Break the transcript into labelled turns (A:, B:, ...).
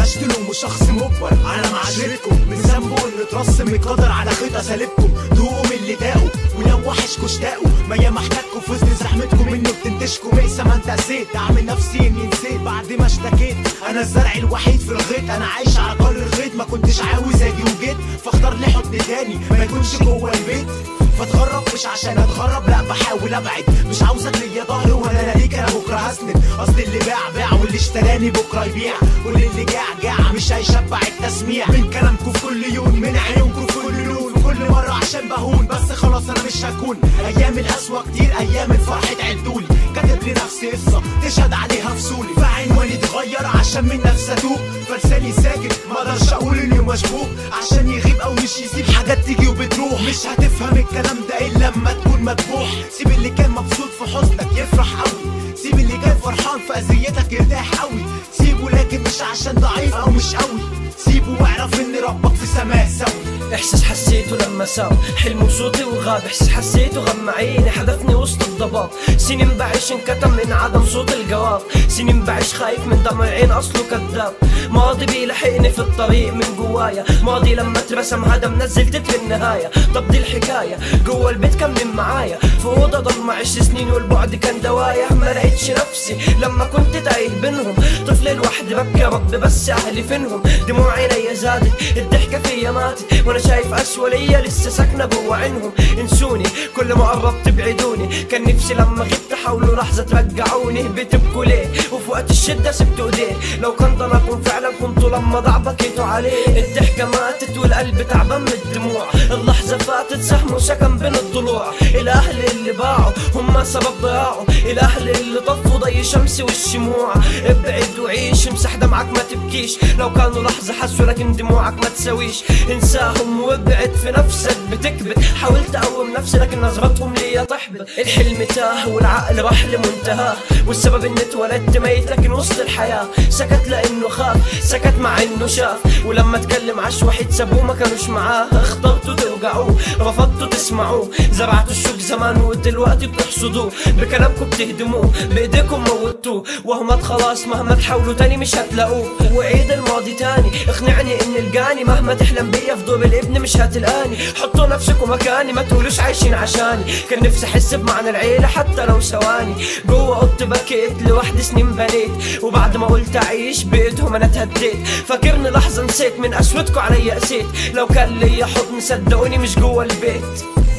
A: بشتله مش شخص مجبر على معاشرتكم من ذنبه ان اترسم القدر على خيط اساليبكم دوقوا من اللي داقوا ولو وحشكوا اشتاقوا ما ياما احتاجكوا في وسط زحمتكم منه بتنتشكوا ميسة ما انت قسيت اعمل نفسي اني نسيت بعد ما اشتكيت انا الزرع الوحيد في الغيط انا عايش على قر الغيط ما كنتش عاوز اجي وجيت فاختار لي حضن تاني ما يكونش جوه البيت فاتغرب مش عشان اتغرب لا بحاول ابعد مش عاوزك ليا ظهر وانا لا ليك انا بكره هسند اصل اللي باع باع واللي اشتراني بكره يبيع واللي جاع جاع مش هيشبع التسميع من كلامكم في كل يوم من عيونكم في كل لون كل مره عشان بهون بس خلاص انا مش هكون ايام القسوه كتير ايام الفرح تعدولي كاتب لنفسي قصه تشهد عليها فصولي فعنواني اتغير عشان من نفسي اتوب فلساني ساكت ما اقدرش اقول اني مشبوك عشان يغيب او مش يسيب حاجات تيجي وبتروح مش هتفهم الكلام ده الا لما تكون مذبوح سيب اللي كان مبسوط في حزنك يفرح قوي سيب اللي كان فرحان في اذيتك يرتاح قوي سيبه لكن مش عشان ضعيف او مش قوي سيبه واعرف ان ربك في سماه سوي
B: احساس حسيته لما ساو حلم وصوتي وغاب احساس حسيته غم عيني حدفني وسط الضباب سنين بعيش انكتم من عدم صوت الجواب سنين بعيش خايف من دمع عين اصله كذاب ماضي بيلحقني في الطريق من جوايا ماضي لما اترسم هدم نزل تتر النهاية طب دي الحكاية جوا البيت كان من معايا في اوضه ضلمة عشت سنين والبعد كان دوايا ما لقيتش نفسي لما كنت تايه بينهم طفل لوحدي ببكي رب بس اهلي فينهم دموع عينيا زادت الضحكة فيا ماتت وانا شايف اسوأ ليا لسه ساكنة جوا عينهم انسوني كل ما قربت تبعدوني كان نفسي لما غبت حاولوا لحظة ترجعوني بتبكوا ليه وفي وقت الشدة سبتوا ايديه لو كان ضلكم فعلا كنتوا لما ضاع بكيتوا عليه الضحكة ماتت والقلب تعبان من الدموع اللحظة فاتت سهم وسكن بين الضلوع الاهل اللي باعوا هم سبب ضياعه الاهل اللي طفوا ضي شمسي والشموع ابعد وعيش امسح دمعك ما تبكيش لو كانوا لحظة حسوا لكن دموعك ما تسويش انساهم وابعد في نفسك بتكبت حاولت اقوم نفسي لكن نظرتهم ليا تحبط الحلم تاه والعقل راح لمنتهاه والسبب اني اتولدت ميت لكن وسط الحياة سكت لانه خاف سكت مع انه شاف ولما اتكلم عش وحيد سابوه ما كانوش معاه اخترتوا توجعوه رفضتوا تسمعوه زرعتوا الشوك زمان ودلوقتي بتحصدوه بكلامكم بتهدموه بايديكم موتوه وهو مات خلاص مهما تحاولوا تاني مش هتلاقوه وعيد الماضي تاني اقنعني ان الجاني مهما تحلم بيا في دور الابن مش هتلقاني حطوا نفسكم مكاني ما تقولوش عايشين عشاني كان نفسي احس بمعنى العيله حتى لو ثواني جوه اوضتي بكيت لوحدي سنين بنيت وبعد ما قلت اعيش بايدهم انا اتهديت فاكرني لحظه نسيت من قسوتكم عليا قسيت لو كان ليا حضن صدقوني مش جوه البيت